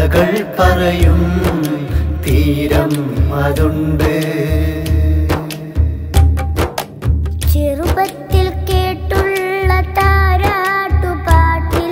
കഥകൾ പറയും തീരം അതുണ്ട് ചെറുപ്പത്തിൽ കേട്ടുള്ള താരാട്ടുപാട്ടിൽ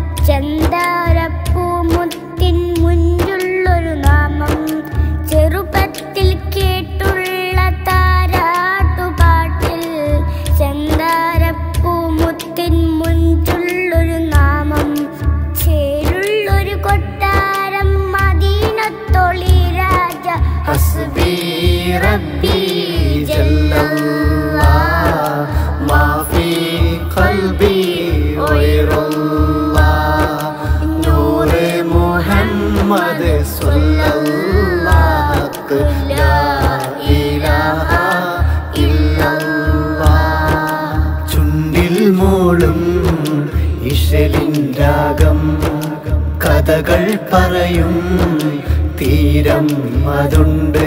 ചന്ദാരപ്പൂമുത്തിൻ മുഞ്ചുള്ളൊരു നാമം ചെറുപ്പത്തിൽ കേട്ടുള്ള താരാട്ടുപാട്ടിൽ ചന്ദാരപ്പൂമുത്തിൻ മുഞ്ചുള്ളൊരു നാമം ചേരുള്ളൊരു കൊട്ടാരം മദീനത്തൊളി രാജ ഹസ്ബി റബ്ബി ജല്ലല്ലാ മാ ഫീ ഖൽബി ഗൈറുല്ലാ നൂറ് മുഹമ്മദ് സ്വല്ലല്ലാഹ് ലാ ഇലാഹ ഇല്ലല്ലാഹ് ചുണ്ടിൽ മോളും ഇഷലിൻ രാഗം കഥകൾ പറയും തീരം അതുണ്ട്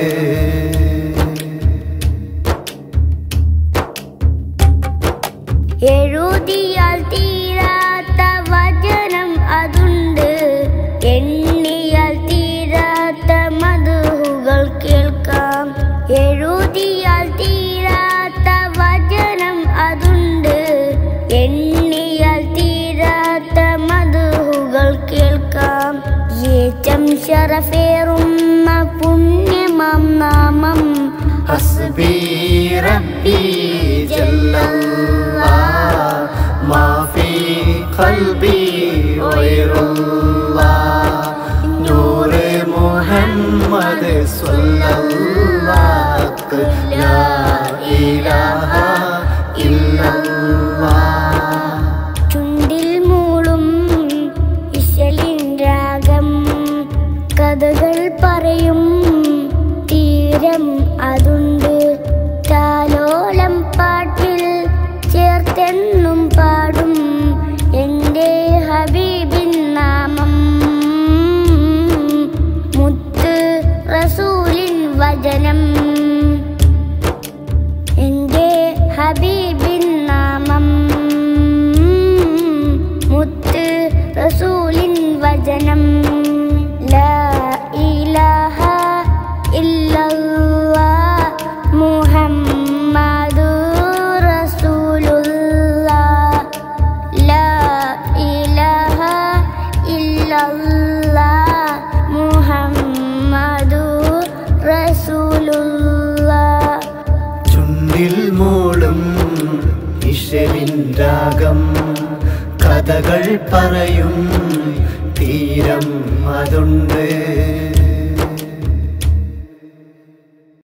എഴുതിയാൽ തീരാത്ത വചനം അതുണ്ട് എണ്ണിയാൽ തീരാത്ത മധുകൾ കേൾക്കാം എഴുതിയാൽ തീരാത്ത വചനം അതുണ്ട് എണ്ണിയാൽ തീരാത്ത മധുകൾ കേൾക്കാം ഏറ്റം ശറഫേറുന്ന പുണ്യമാം നാമം ഹസ്ബി റബ്ബി ജല്ലല്ലാ മാ ഫീ ഖൽബി ഗൈറുല്ലാ നൂറ് മുഹമ്മദ് സ്വല്ലല്ലാഹ് ലാ ഇലാഹ ഇല്ലല്ലാഹ് ചുണ്ടിൽ മൂളും ഇശലിൻ രാഗം കഥകൾ പറയും തീരം അതുണ്ട് താലോലം പാട്ടിൽ ചേർത്തെന്നും പാടും എൻ്റെ ഹബീബിൻ നാമം മുത്ത് റസൂലിൻ വചനം എൻ്റെ ഹബീബിൻ നാമം മുത്ത് റസൂലിൻ വചനം ലാ ഇലാഹ ഇല്ലല്ലാഹ് മുഹമ്മദുർ റസൂലുള്ളാഹ് ലാ ഇലാഹ ഇല്ലല്ലാഹ് മുഹമ്മദുർ റസൂലുള്ളാഹ് ചുണ്ടിൽ മോളും ഇഷലിൻ രാഗം കഥകൾ പറയും തീരം അതുണ്ട്